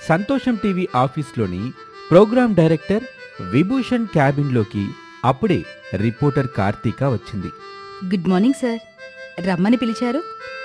సంతోషం టీవీ ఆఫీస్లోని programme director Vibhushan క్యాబిన్లోకి అప్పుడే రిపోర్టర్ కార్తీక వచ్చింది గుడ్ మార్నింగ్ సార్ రమ్మని పిలిచారు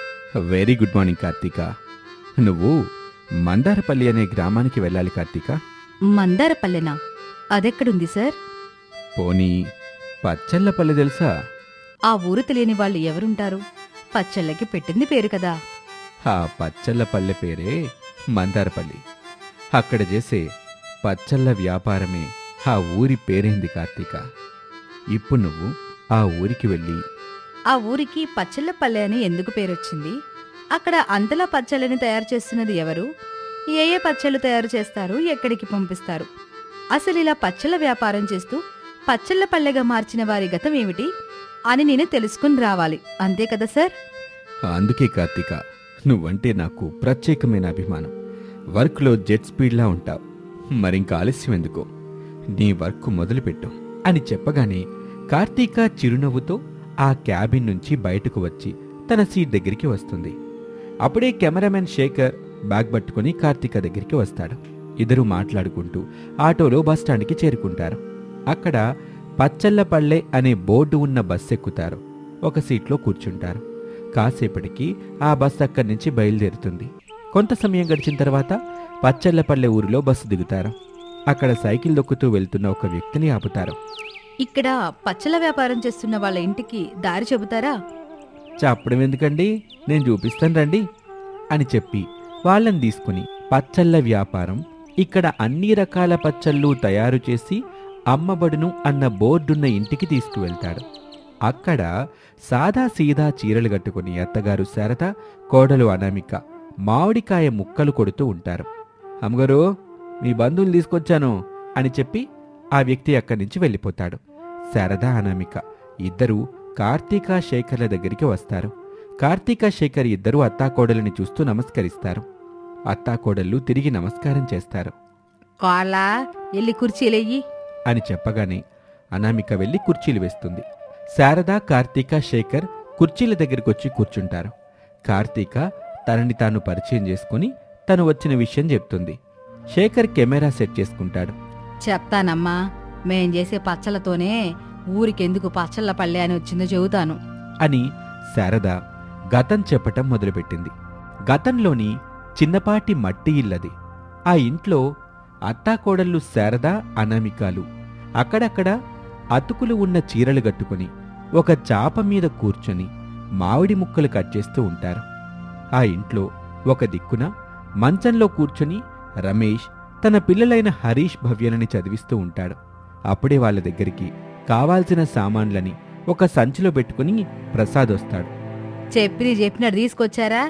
వెరీ గుడ్ మార్నింగ్ కార్తీక నువ్వు మందారపల్లి అనే గ్రామానికి వెళ్ళాలి కార్తీక మందారపల్లెనా అదెక్కడుంది సార్ పోనీ పచ్చళ్ళపల్లి తెలుసా ఆ ఊరు తెలియని వాళ్ళు ఎవరుంటారు పచ్చళ్ళకి పెట్టింది పేరు కదా ఆ పచ్చళ్ళ పల్లె పేరే మందారపల్లి అక్కడ చేసే పచ్చళ్ళ వ్యాపారమే ఆ ఊరి పేరైంది కార్తీక ఇప్పుడు నువ్వు ఆ ఊరికి వెళ్ళి ఆ ఊరికి పచ్చళ్ళపల్లె అని ఎందుకు పేరొచ్చింది అక్కడ అంతలా పచ్చళ్ళని తయారు చేస్తున్నది ఎవరు ఏ ఏ పచ్చళ్ళు తయారు చేస్తారు ఎక్కడికి పంపిస్తారు అసలు ఇలా పచ్చళ్ళ వ్యాపారం చేస్తూ పచ్చళ్ళ పల్లెగా మార్చిన వారి గతం ఏమిటి అని నేను తెలుసుకుని రావాలి అంతే కదా సార్ అందుకే కార్తీక నువ్వంటే నాకు ప్రత్యేకమైన అభిమానం వర్క్లో జెట్ స్పీడ్లా ఉంటావు మరింక ఆలస్యం ఎందుకో నీ వర్క్ మొదలుపెట్టు అని చెప్పగానే కార్తీక చిరునవ్వుతో ఆ క్యాబిన్ నుంచి బయటకు వచ్చి తన సీట్ దగ్గరికి వస్తుంది అప్పుడే కెమెరామెన్ శేఖర్ బ్యాగ్ పట్టుకుని కార్తీక దగ్గరికి వస్తాడు ఇద్దరు మాట్లాడుకుంటూ ఆటోలో బస్టాండ్కి చేరుకుంటారు అక్కడ పచ్చళ్ళపల్లె అనే బోర్డు ఉన్న బస్ ఎక్కుతారు ఒక సీట్లో కూర్చుంటారు కాసేపటికి ఆ బస్ అక్కడి నుంచి బయలుదేరుతుంది కొంత సమయం గడిచిన తర్వాత పచ్చళ్ళపల్లె ఊరిలో బస్సు దిగుతారు అక్కడ సైకిల్ దొక్కుతూ వెళ్తున్న ఒక వ్యక్తిని ఆపుతారు ఇక్కడ పచ్చళ్ళ వ్యాపారం చేస్తున్న వాళ్ళ ఇంటికి దారి చెబుతారా చెప్పడం ఎందుకండి నేను చూపిస్తాను రండి అని చెప్పి వాళ్ళని తీసుకుని పచ్చళ్ళ వ్యాపారం ఇక్కడ అన్ని రకాల పచ్చళ్ళు తయారు చేసి అమ్మబడును అన్న బోర్డున్న ఇంటికి తీసుకువెళ్తాడు అక్కడ సాదా సీదా చీరలు కట్టుకుని అత్తగారు శారద కోడలు అనామిక మామిడికాయ ముక్కలు కొడుతూ ఉంటారు అమ్మగారు మీ బంధువులు తీసుకొచ్చాను అని చెప్పి ఆ వ్యక్తి అక్కడి నుంచి వెళ్ళిపోతాడు శారద అనామిక ఇద్దరూ కార్తీక శేఖర్ల దగ్గరికి వస్తారు కార్తీక శేఖర్ ఇద్దరూ అత్తాకోడలిని చూస్తూ నమస్కరిస్తారు అత్తాకోడళ్ళు తిరిగి నమస్కారం చేస్తారు కాళ్ళ ఎల్లి కుర్చీలెయ్యి అని చెప్పగానే అనామిక వెళ్ళి కుర్చీలు వేస్తుంది శారద కార్తీక శేఖర్ కుర్చీల దగ్గరికి వచ్చి కూర్చుంటారు కార్తీక తనని తాను పరిచయం చేసుకుని తను వచ్చిన విషయం చెప్తుంది శేఖర్ కెమెరా సెట్ చేసుకుంటాడు చెప్తానమ్మా మేం చేసే పచ్చళ్ళతోనే ఊరికెందుకు పచ్చళ్ళ పల్లె అని వచ్చిందో చెబుతాను అని శారద గతం చెప్పటం మొదలుపెట్టింది గతంలోని చిన్నపాటి మట్టి ఇల్లది ఆ ఇంట్లో అత్తాకోడళ్ళు శారద అనామికాలు అక్కడక్కడ అతుకులు ఉన్న చీరలు కట్టుకుని ఒక చాప మీద కూర్చొని మామిడి ముక్కలు కట్ చేస్తూ ఉంటారు ఆ ఇంట్లో ఒక దిక్కున మంచంలో కూర్చొని రమేష్ తన పిల్లలైన హరీష్ భవ్యలని చదివిస్తూ ఉంటాడు అప్పుడే వాళ్ళ దగ్గరికి కావాల్సిన సామాన్లని ఒక సంచిలో పెట్టుకుని ప్రసాద్ వస్తాడు చెప్పి చెప్పినట్టు తీసుకొచ్చారా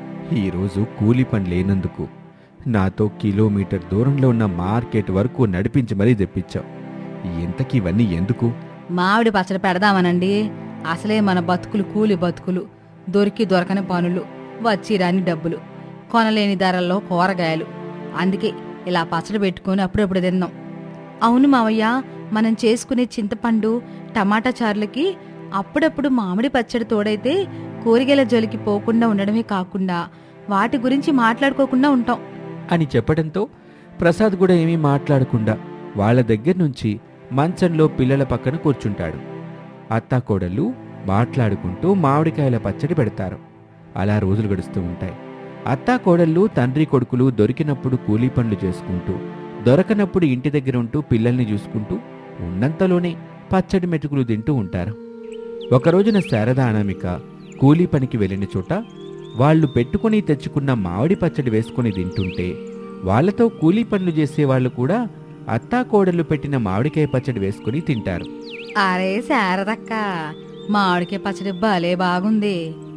ఈరోజు కూలి పని లేనందుకు నాతో కిలోమీటర్ దూరంలో ఉన్న మార్కెట్ వరకు నడిపించి మరీ తెప్పించావు ఇంతకీ ఇవన్నీ ఎందుకు మామిడి పచ్చడి పెడదామనండి అసలే మన బతుకులు కూలి బతుకులు దొరికి దొరకని పనులు వచ్చి రాని డబ్బులు కొనలేని ధరల్లో కూరగాయలు అందుకే ఇలా పచ్చడి పెట్టుకుని అప్పుడప్పుడు తిన్నాం అవును మావయ్య మనం చేసుకునే చింతపండు టమాటా చారులకి అప్పుడప్పుడు మామిడి పచ్చడి తోడైతే కూరగాయల జోలికి పోకుండా ఉండడమే కాకుండా వాటి గురించి మాట్లాడుకోకుండా ఉంటాం అని చెప్పడంతో ప్రసాద్ కూడా ఏమీ మాట్లాడకుండా వాళ్ళ దగ్గర నుంచి మంచంలో పిల్లల పక్కన కూర్చుంటాడు అత్తాకోడళ్ళు మాట్లాడుకుంటూ మామిడికాయల పచ్చడి పెడతారు అలా రోజులు గడుస్తూ ఉంటాయి అత్తాకోడళ్ళు తండ్రి కొడుకులు దొరికినప్పుడు కూలీ పనులు చేసుకుంటూ దొరకనప్పుడు ఇంటి దగ్గర ఉంటూ పిల్లల్ని చూసుకుంటూ ఉన్నంతలోనే పచ్చడి మెతుకులు తింటూ ఉంటారు ఒకరోజున శారద అనామిక కూలీ పనికి వెళ్ళిన చోట వాళ్ళు పెట్టుకుని తెచ్చుకున్న మామిడి పచ్చడి వేసుకుని తింటుంటే వాళ్ళతో కూలీ పనులు చేసేవాళ్ళు కూడా అత్తాకోడళ్ళు పెట్టిన మామిడికాయ పచ్చడి వేసుకుని తింటారు అరే శారదక్క మామిడికాయ పచ్చడి భలే బాగుంది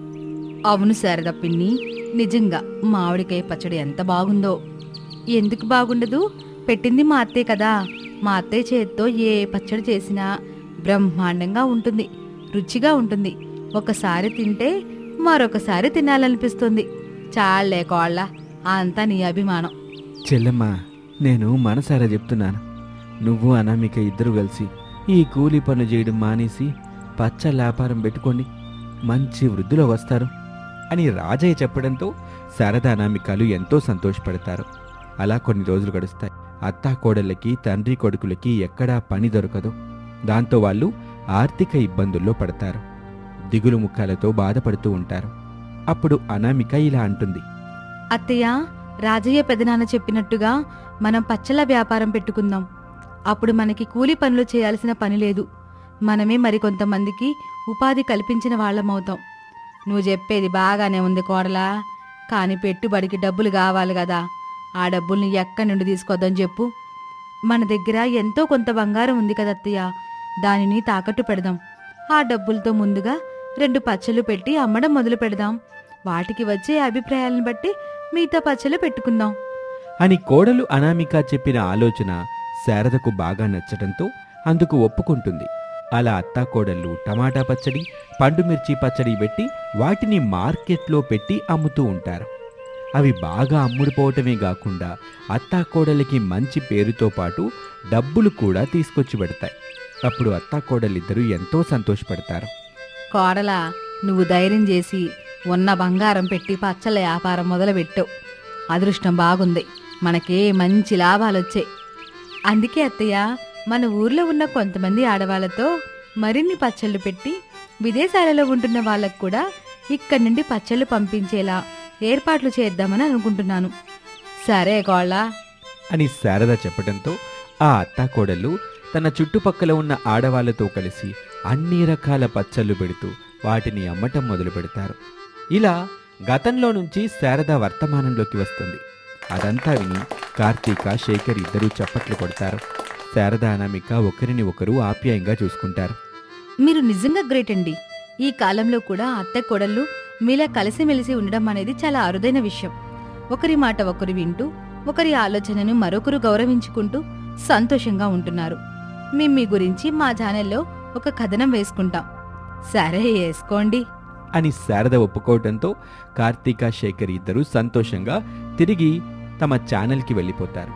అవును శారద పిన్ని నిజంగా మామిడికాయ పచ్చడి ఎంత బాగుందో ఎందుకు బాగుండదు పెట్టింది మా అత్తే కదా మా అత్తయ్య చేత్తో ఏ పచ్చడి చేసినా బ్రహ్మాండంగా ఉంటుంది రుచిగా ఉంటుంది ఒకసారి తింటే మరొకసారి తినాలనిపిస్తుంది చాలే కోళ్ళ అంతా నీ అభిమానం చెల్లెమ్మా నేను మనసారా చెప్తున్నాను నువ్వు అనామిక ఇద్దరు కలిసి ఈ కూలీ పనులు చేయడం మానేసి పచ్చ వ్యాపారం పెట్టుకోండి మంచి వృద్ధిలో వస్తారు అని రాజయ్య చెప్పడంతో శారదా అనామికలు ఎంతో సంతోషపడతారు అలా కొన్ని రోజులు గడుస్తాయి అత్తా కోడళ్ళకి తండ్రి కొడుకులకి ఎక్కడా పని దొరకదు దాంతో వాళ్ళు ఆర్థిక ఇబ్బందుల్లో పడతారు దిగులు ముఖాలతో బాధపడుతూ ఉంటారు అప్పుడు అనామిక ఇలా అంటుంది అత్తయ్య రాజయ్య పెదనాన్న చెప్పినట్టుగా మనం పచ్చళ్ళ వ్యాపారం పెట్టుకుందాం అప్పుడు మనకి కూలి పనులు చేయాల్సిన పని లేదు మనమే మరికొంతమందికి ఉపాధి కల్పించిన వాళ్ళమవుతాం నువ్వు చెప్పేది బాగానే ఉంది కోడలా కానీ పెట్టుబడికి డబ్బులు కావాలి కదా ఆ డబ్బుల్ని ఎక్కడి నుండి తీసుకొద్దాం చెప్పు మన దగ్గర ఎంతో కొంత బంగారం ఉంది కదా అత్తయ్య దానిని తాకట్టు పెడదాం ఆ డబ్బులతో ముందుగా రెండు పచ్చళ్ళు పెట్టి అమ్మడం మొదలు పెడదాం వాటికి వచ్చే అభిప్రాయాలను బట్టి మిగతా పచ్చళ్ళు పెట్టుకుందాం అని కోడలు అనామిక చెప్పిన ఆలోచన శారదకు బాగా నచ్చటంతో అందుకు ఒప్పుకుంటుంది అలా అత్తా కోడళ్ళు టమాటా పచ్చడి పండుమిర్చి పచ్చడి పెట్టి వాటిని మార్కెట్లో పెట్టి అమ్ముతూ ఉంటారు అవి బాగా అమ్ముడుపోవటమే కాకుండా అత్తా కోడలికి మంచి పేరుతో పాటు డబ్బులు కూడా తీసుకొచ్చి పెడతాయి అప్పుడు అత్తా కోడలిద్దరూ ఎంతో సంతోషపడతారు కోడలా నువ్వు ధైర్యం చేసి ఉన్న బంగారం పెట్టి పచ్చళ్ళ వ్యాపారం మొదలుపెట్టావు అదృష్టం బాగుంది మనకే మంచి లాభాలొచ్చాయి అందుకే అత్తయ్య మన ఊర్లో ఉన్న కొంతమంది ఆడవాళ్ళతో మరిన్ని పచ్చళ్ళు పెట్టి విదేశాలలో ఉంటున్న వాళ్ళకు కూడా ఇక్కడి నుండి పచ్చళ్ళు పంపించేలా ఏర్పాట్లు చేద్దామని అనుకుంటున్నాను సరే కోళ్ళ అని శారద చెప్పడంతో ఆ అత్తా కోడళ్ళు తన చుట్టుపక్కల ఉన్న ఆడవాళ్లతో కలిసి అన్ని రకాల పచ్చళ్ళు పెడుతూ వాటిని అమ్మటం మొదలు పెడతారు ఇలా గతంలో నుంచి శారద వర్తమానంలోకి వస్తుంది అదంతా విని కార్తీక శేఖర్ ఇద్దరూ చప్పట్లు కొడతారు శారద అనామిక ఒకరిని ఒకరు ఆప్యాయంగా చూసుకుంటారు మీరు నిజంగా గ్రేట్ అండి ఈ కాలంలో కూడా అత్త కోడళ్ళు మీలా కలిసిమెలిసి ఉండడం అనేది చాలా అరుదైన విషయం ఒకరి మాట ఒకరు వింటూ ఒకరి ఆలోచనను మరొకరు గౌరవించుకుంటూ సంతోషంగా ఉంటున్నారు మేం మీ గురించి మా ఛానల్లో ఒక కథనం వేసుకుంటాం సరే వేసుకోండి అని శారద ఒప్పుకోవడంతో కార్తీక శేఖర్ ఇద్దరూ సంతోషంగా తిరిగి తమ ఛానల్కి వెళ్ళిపోతారు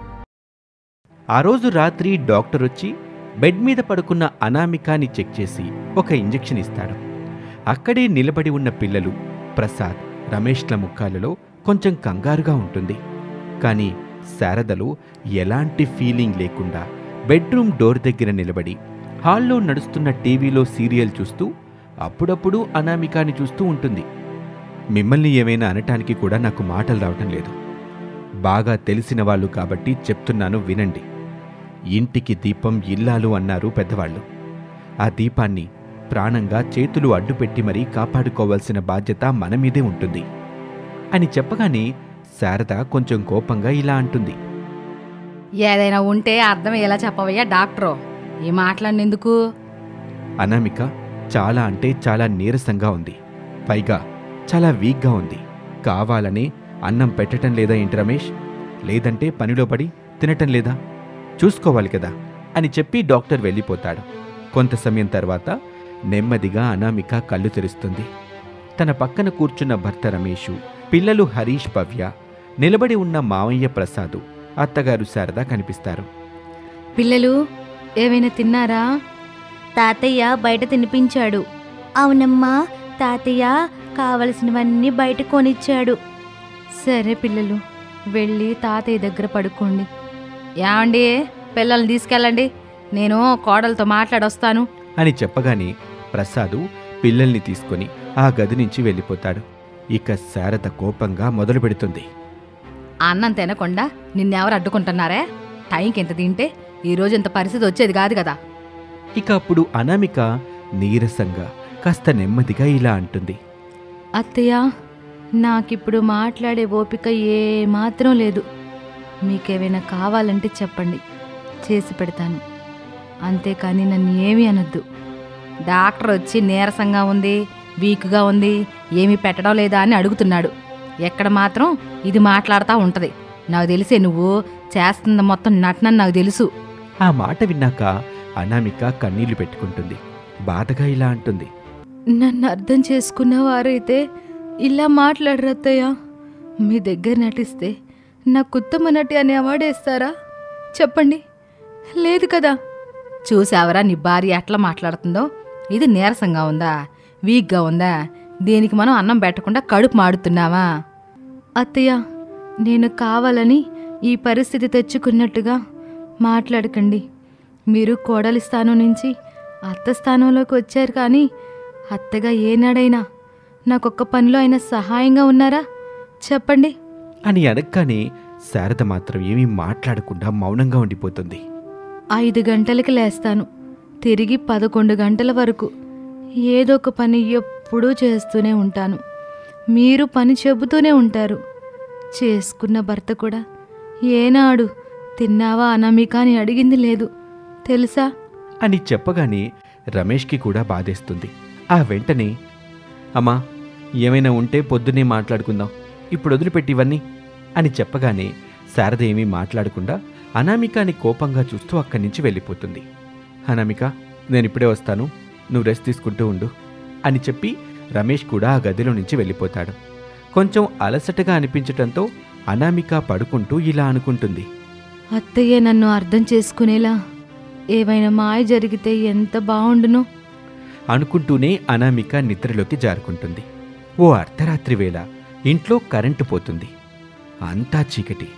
ఆ రోజు రాత్రి డాక్టర్ వచ్చి బెడ్ మీద పడుకున్న అనామికాని చెక్ చేసి ఒక ఇంజెక్షన్ ఇస్తాడు అక్కడే నిలబడి ఉన్న పిల్లలు ప్రసాద్ రమేష్ల ముఖాలలో కొంచెం కంగారుగా ఉంటుంది కానీ శారదలో ఎలాంటి ఫీలింగ్ లేకుండా బెడ్రూమ్ డోర్ దగ్గర నిలబడి హాల్లో నడుస్తున్న టీవీలో సీరియల్ చూస్తూ అప్పుడప్పుడు అనామికాని చూస్తూ ఉంటుంది మిమ్మల్ని ఏమైనా అనటానికి కూడా నాకు మాటలు రావటం లేదు బాగా తెలిసిన వాళ్ళు కాబట్టి చెప్తున్నాను వినండి ఇంటికి దీపం ఇల్లాలు అన్నారు పెద్దవాళ్ళు ఆ దీపాన్ని ప్రాణంగా చేతులు అడ్డుపెట్టి మరీ కాపాడుకోవాల్సిన బాధ్యత మన మీదే ఉంటుంది అని చెప్పగానే శారద కొంచెం కోపంగా ఇలా అంటుంది ఏదైనా ఉంటే అర్థం ఎలా చెప్పవయ్యా డాక్టరు ఈ మాట్లాడినందుకు అనామిక చాలా అంటే చాలా నీరసంగా ఉంది పైగా చాలా వీక్గా ఉంది కావాలనే అన్నం పెట్టటం లేదా ఏంటి రమేష్ లేదంటే పనిలో పడి తినటం లేదా చూసుకోవాలి కదా అని చెప్పి డాక్టర్ వెళ్ళిపోతాడు కొంత సమయం తర్వాత నెమ్మదిగా అనామిక కళ్ళు తెరుస్తుంది తన పక్కన కూర్చున్న భర్త రమేషు పిల్లలు హరీష్ భవ్య నిలబడి ఉన్న మావయ్య ప్రసాదు అత్తగారు శారద కనిపిస్తారు పిల్లలు ఏమైనా తిన్నారా తాతయ్య బయట తినిపించాడు అవునమ్మా తాతయ్య కావలసినవన్నీ బయట కొనిచ్చాడు సరే పిల్లలు వెళ్ళి తాతయ్య దగ్గర పడుకోండి ఏమండి పిల్లల్ని తీసుకెళ్ళండి నేను కోడలతో మాట్లాడొస్తాను అని చెప్పగానే ప్రసాదు పిల్లల్ని తీసుకొని ఆ గది నుంచి వెళ్ళిపోతాడు ఇక శారద కోపంగా మొదలు పెడుతుంది అన్నం తినకుండా నిన్నెవరు అడ్డుకుంటున్నారే టైంకి ఎంత తింటే ఈ రోజు ఇంత పరిస్థితి వచ్చేది కాదు కదా ఇక అప్పుడు అనామిక నీరసంగా కాస్త నెమ్మదిగా ఇలా అంటుంది అత్తయ్య నాకిప్పుడు మాట్లాడే ఓపిక ఏ మాత్రం లేదు మీకేమైనా కావాలంటే చెప్పండి చేసి పెడతాను అంతేకాని నన్ను ఏమీ అనొద్దు డాక్టర్ వచ్చి నీరసంగా ఉంది వీక్గా ఉంది ఏమీ పెట్టడం లేదా అని అడుగుతున్నాడు ఎక్కడ మాత్రం ఇది మాట్లాడుతూ ఉంటది నాకు తెలిసే నువ్వు చేస్తున్న మొత్తం నటనని నాకు తెలుసు ఆ మాట విన్నాక అనామిక కన్నీళ్లు పెట్టుకుంటుంది బాధగా ఇలా అంటుంది నన్ను అర్థం చేసుకున్న వారైతే ఇలా మాట్లాడరు అత్తయ్య మీ దగ్గర నటిస్తే నాకు ఉత్తమ నటి అనే అవార్డు వేస్తారా చెప్పండి లేదు కదా చూసావరా నీ భార్య ఎట్లా మాట్లాడుతుందో ఇది నీరసంగా ఉందా వీక్గా ఉందా దీనికి మనం అన్నం పెట్టకుండా కడుపు మాడుతున్నావా అత్తయ్య నేను కావాలని ఈ పరిస్థితి తెచ్చుకున్నట్టుగా మాట్లాడకండి మీరు కోడలి స్థానం నుంచి అత్త స్థానంలోకి వచ్చారు కానీ అత్తగా ఏనాడైనా నాకొక్క పనిలో అయినా సహాయంగా ఉన్నారా చెప్పండి అని అనగానే శారద మాత్రం ఏమీ మాట్లాడకుండా మౌనంగా ఉండిపోతుంది ఐదు గంటలకి లేస్తాను తిరిగి పదకొండు గంటల వరకు ఏదో ఒక పని ఎప్పుడూ చేస్తూనే ఉంటాను మీరు పని చెబుతూనే ఉంటారు చేసుకున్న భర్త కూడా ఏనాడు తిన్నావా అనామిక అని అడిగింది లేదు తెలుసా అని చెప్పగానే రమేష్కి కూడా బాధేస్తుంది ఆ వెంటనే అమ్మా ఏమైనా ఉంటే పొద్దున్నే మాట్లాడుకుందాం ఇప్పుడు వదిలిపెట్టి ఇవన్నీ అని చెప్పగానే శారద ఏమీ మాట్లాడకుండా అనామికాని కోపంగా చూస్తూ అక్కడి నుంచి వెళ్ళిపోతుంది అనామిక నేను ఇప్పుడే వస్తాను నువ్వు రెస్ట్ తీసుకుంటూ ఉండు అని చెప్పి రమేష్ కూడా ఆ గదిలో నుంచి వెళ్ళిపోతాడు కొంచెం అలసటగా అనిపించటంతో అనామిక పడుకుంటూ ఇలా అనుకుంటుంది అత్తయ్య నన్ను అర్థం చేసుకునేలా ఏవైనా మాయ జరిగితే ఎంత బాగుండును అనుకుంటూనే అనామిక నిద్రలోకి జారుకుంటుంది ఓ అర్ధరాత్రి వేళ ఇంట్లో కరెంటు పోతుంది అంతా చీకటి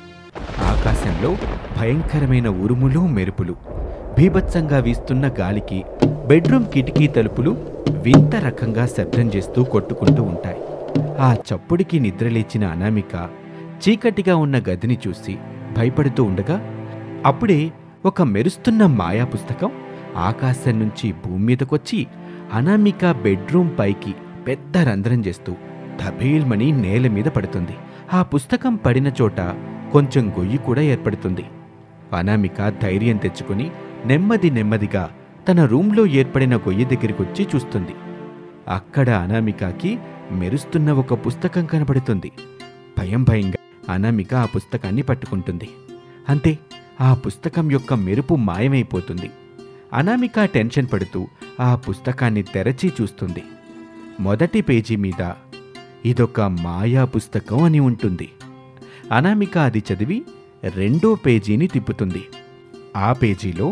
ఆకాశంలో భయంకరమైన ఉరుములు మెరుపులు బీభత్సంగా వీస్తున్న గాలికి బెడ్రూమ్ కిటికీ తలుపులు వింత రకంగా శబ్దం చేస్తూ కొట్టుకుంటూ ఉంటాయి ఆ చప్పుడికి నిద్రలేచిన అనామిక చీకటిగా ఉన్న గదిని చూసి భయపడుతూ ఉండగా అప్పుడే ఒక మెరుస్తున్న మాయా పుస్తకం ఆకాశం నుంచి భూమి మీదకొచ్చి అనామిక బెడ్రూమ్ పైకి పెద్ద రంధ్రం చేస్తూ ధబేల్మని నేల మీద పడుతుంది ఆ పుస్తకం పడిన చోట కొంచెం గొయ్యి కూడా ఏర్పడుతుంది అనామిక ధైర్యం తెచ్చుకుని నెమ్మది నెమ్మదిగా తన రూంలో ఏర్పడిన గొయ్యి దగ్గరికొచ్చి చూస్తుంది అక్కడ అనామికకి మెరుస్తున్న ఒక పుస్తకం కనబడుతుంది భయం భయంగా అనామిక ఆ పుస్తకాన్ని పట్టుకుంటుంది అంతే ఆ పుస్తకం యొక్క మెరుపు మాయమైపోతుంది అనామిక టెన్షన్ పడుతూ ఆ పుస్తకాన్ని తెరచి చూస్తుంది మొదటి పేజీ మీద ఇదొక మాయా పుస్తకం అని ఉంటుంది అనామిక అది చదివి రెండో పేజీని తిప్పుతుంది ఆ పేజీలో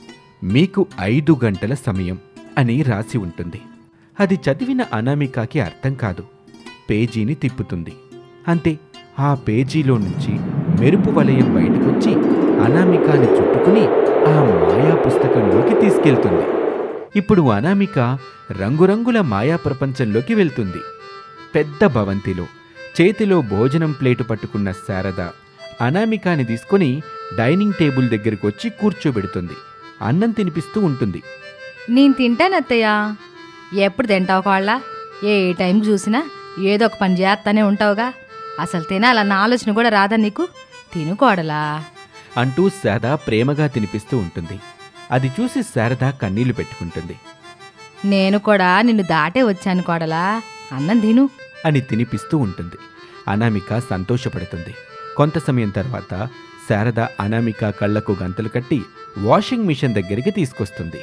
మీకు ఐదు గంటల సమయం అని రాసి ఉంటుంది అది చదివిన అనామికకి అర్థం కాదు పేజీని తిప్పుతుంది అంతే ఆ పేజీలో నుంచి మెరుపు వలయం బయటకొచ్చి అనామికాని చుట్టుకుని ఆ మాయా పుస్తకంలోకి తీసుకెళ్తుంది ఇప్పుడు అనామిక రంగురంగుల మాయా ప్రపంచంలోకి వెళ్తుంది పెద్ద భవంతిలో చేతిలో భోజనం ప్లేటు పట్టుకున్న శారద అనామికాని తీసుకొని డైనింగ్ టేబుల్ దగ్గరికి వచ్చి కూర్చోబెడుతుంది అన్నం తినిపిస్తూ ఉంటుంది నేను తింటాను అత్తయ్య ఎప్పుడు తింటావు కోళ్ళ ఏ టైం చూసినా ఏదో ఒక పని చేస్తానే ఉంటావుగా అసలు తినాలన్న ఆలోచన కూడా రాదా నీకు తిను కోడలా అంటూ శారద ప్రేమగా తినిపిస్తూ ఉంటుంది అది చూసి శారద కన్నీళ్లు పెట్టుకుంటుంది నేను కూడా నిన్ను దాటే వచ్చాను కోడలా అన్నం తిను అని తినిపిస్తూ ఉంటుంది అనామిక సంతోషపడుతుంది కొంత సమయం తర్వాత శారద అనామిక కళ్ళకు గంతలు కట్టి వాషింగ్ మిషన్ దగ్గరికి తీసుకొస్తుంది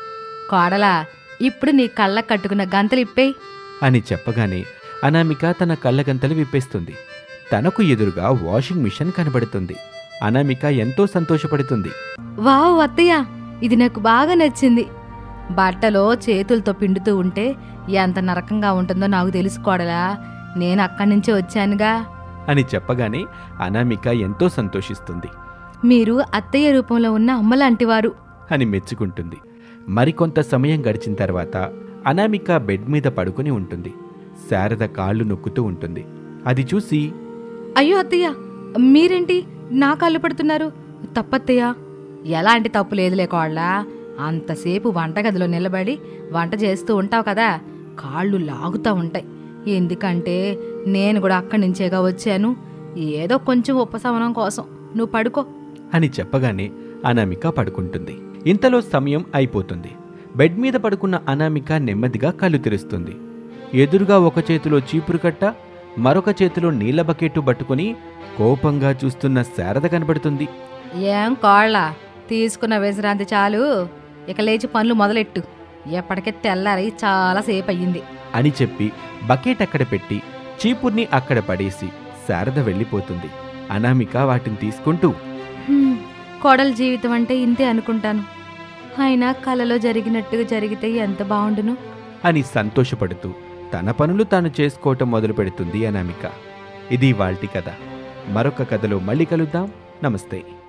కోడలా ఇప్పుడు నీ కళ్ళ కట్టుకున్న గంతలు ఇప్పేయి అని చెప్పగానే అనామిక తన కళ్ళ గంతలు విప్పేస్తుంది తనకు ఎదురుగా వాషింగ్ మిషన్ కనబడుతుంది అనామిక ఎంతో సంతోషపడుతుంది వావ్ అత్తయ్య ఇది నాకు బాగా నచ్చింది బట్టలో చేతులతో పిండుతూ ఉంటే ఎంత నరకంగా ఉంటుందో నాకు తెలుసుకోడలా నేను అక్కడి నుంచే వచ్చానుగా అని చెప్పగానే అనామిక ఎంతో సంతోషిస్తుంది మీరు అత్తయ్య రూపంలో ఉన్న అమ్మలాంటివారు అని మెచ్చుకుంటుంది మరికొంత సమయం గడిచిన తర్వాత అనామిక బెడ్ మీద పడుకుని ఉంటుంది శారద కాళ్ళు నొక్కుతూ ఉంటుంది అది చూసి అయ్యో అత్తయ్య మీరేంటి నా కాళ్ళు పడుతున్నారు తప్పత్తయ్య ఎలాంటి తప్పు లేదులే కోళ్ళ అంతసేపు వంటగదిలో నిలబడి వంట చేస్తూ ఉంటావు కదా కాళ్ళు లాగుతూ ఉంటాయి ఎందుకంటే నేను కూడా అక్కడి నుంచేగా వచ్చాను ఏదో కొంచెం ఉపశమనం కోసం నువ్వు పడుకో అని చెప్పగానే అనామిక పడుకుంటుంది ఇంతలో సమయం అయిపోతుంది బెడ్ మీద పడుకున్న అనామిక నెమ్మదిగా కళ్ళు తెరుస్తుంది ఎదురుగా ఒక చేతిలో చీపురు కట్ట మరొక చేతిలో నీళ్ల బకెట్టు పట్టుకుని కోపంగా చూస్తున్న శారద కనబడుతుంది ఏం కోళ్ళ తీసుకున్న విశ్రాంతి చాలు ఇక లేచి పనులు మొదలెట్టు ఎప్పటికే తెల్లారి చాలాసేపు అయ్యింది అని చెప్పి బకెట్ అక్కడ పెట్టి చీపుర్ని అక్కడ పడేసి శారద వెళ్ళిపోతుంది అనామిక వాటిని తీసుకుంటూ హ్మ్, కోడల జీవితం అంటే ఇంతే అనుకుంటాను అయినా కలలో జరిగినట్టుగా జరిగితే ఎంత బాగుండును అని సంతోషపడుతూ తన పనులు తాను చేసుకోవటం మొదలు పెడుతుంది అనామిక ఇది వాల్టి కథ మరొక కథలో మళ్ళీ కలుద్దాం నమస్తే